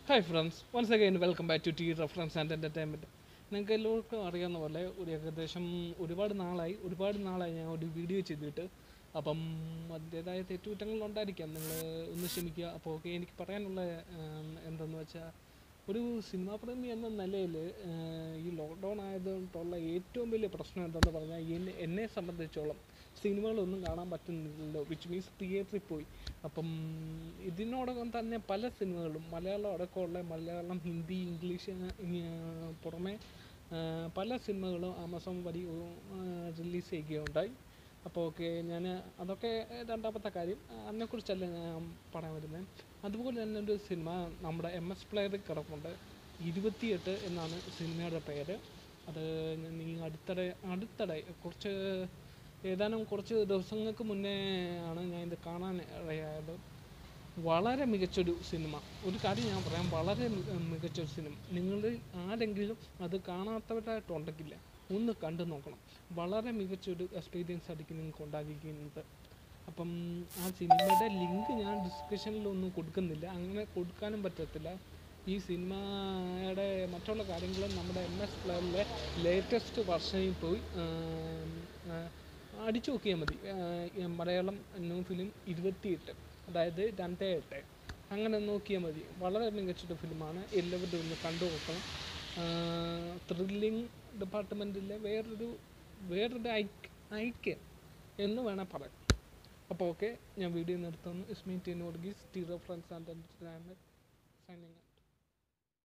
hi friends once again welcome back to T reference and entertainment നിങ്ങൾക്ക് എല്ലാവർക്കും അറിയാവുന്ന പോലെ ഒരു ഏകദേശം ഒരുപാട് നാളായി ഒരുപാട് നാളായി ഞാൻ ഒരു വീഡിയോ ചെയ്തിട്ട് അപ്പം അതിൻ്റേതായ തെറ്റുകുറ്റങ്ങൾ ഉണ്ടായിരിക്കാം നിങ്ങൾ ഒന്ന് ക്ഷമിക്കുക അപ്പോൾ ഓക്കെ എനിക്ക് പറയാനുള്ള ഉം, എന്തെന്ന് വെച്ചാൽ ഒരു സിനിമാ പ്രേമി എന്ന നിലയിൽ ഈ ലോക്ക്ഡൗൺ ആയതുകൊണ്ടുള്ള ഏറ്റവും വലിയ പ്രശ്നം എന്തെന്ന് പറഞ്ഞാൽ എന്നെ എന്നെ സംബന്ധിച്ചോളം സിനിമകളൊന്നും കാണാൻ പറ്റുന്നില്ലല്ലോ വിച്ച് മീൻസ് തിയേറ്ററിൽ പോയി അപ്പം ഇതിനോടകം തന്നെ പല സിനിമകളും മലയാളം അടക്കമുള്ള മലയാളം ഹിന്ദി ഇംഗ്ലീഷ് ഇങ്ങ- പുറമെ ആ, പല സിനിമകളും ആമസോൺ വഴി റിലീസ് ചെയ്യുകയുണ്ടായി അപ്പോൾ ഓക്കെ ഞാൻ അതൊക്കെ രണ്ടാമത്തെ കാര്യം അതിനെക്കുറിച്ചല്ല ഞാൻ പറയാൻ വരുന്നത് അതുപോലെ തന്നെ ഒരു സിനിമ നമ്മുടെ എം എസ് പ്ലെയറിൽ കിടപ്പുണ്ട് ഇരുപത്തിയെട്ട് എന്നാണ് സിനിമയുടെ പേര് അത് ഞാൻ ഈ അടുത്തിടെ അടുത്തിടെ കുറച്ച് ഏതാനും കുറച്ച് ദിവസങ്ങൾക്ക് മുന്നേ ആണ് ഞാൻ ഇത് കാണാൻ ഇടയായത് വളരെ മികച്ചൊരു സിനിമ ഒരു കാര്യം ഞാൻ പറയാം വളരെ മി- മികച്ചൊരു സിനിമ നിങ്ങൾ ആരെങ്കിലും അത് കാണാത്തവരായിട്ടുണ്ടെങ്കില്ല ഒന്ന് കണ്ടു നോക്കണം വളരെ മികച്ചൊരു എക്സ്പീരിയൻസ് ആയിരിക്കും നിങ്ങൾക്ക് ഉണ്ടാക്കിയിരിക്കുന്നത് അപ്പം ആ സിനിമയുടെ ലിങ്ക് ഞാൻ ഡിസ്ക്രിപ്ഷനിലൊന്നും കൊടുക്കുന്നില്ല അങ്ങനെ കൊടുക്കാനും പറ്റത്തില്ല ഈ സിനിമയുടെ മറ്റുള്ള കാര്യങ്ങളും നമ്മുടെ എം എസ് പ്ലെയറിലെ ലേറ്റസ്റ്റ് വർഷനിൽ പോയി ആം, ആ, അടിച്ചു നോക്കിയാൽ മതി ആ, ഈ മലയാളം ന്യൂ ഫിലിം ഇരുപത്തിയെട്ട് അതായത് രണ്ടേ എട്ട് അങ്ങനെ നോക്കിയാൽ മതി വളരെ മികച്ചൊരു ഫിലിമാണ് എല്ലാവരും ഒന്ന് കണ്ടു നോക്കണം ത്രില്ലിംഗ് ഡിപ്പാർട്ട്മെൻറ്റിലെ വേറൊരു വേറൊരു ഐക്യ ഐക്യം എന്ന് വേണേൽ പറയാം അപ്പോൾ ഓക്കെ ഞാൻ വീഡിയോ നിർത്തുന്നു Ismi T Varghese T reference and entertainment signing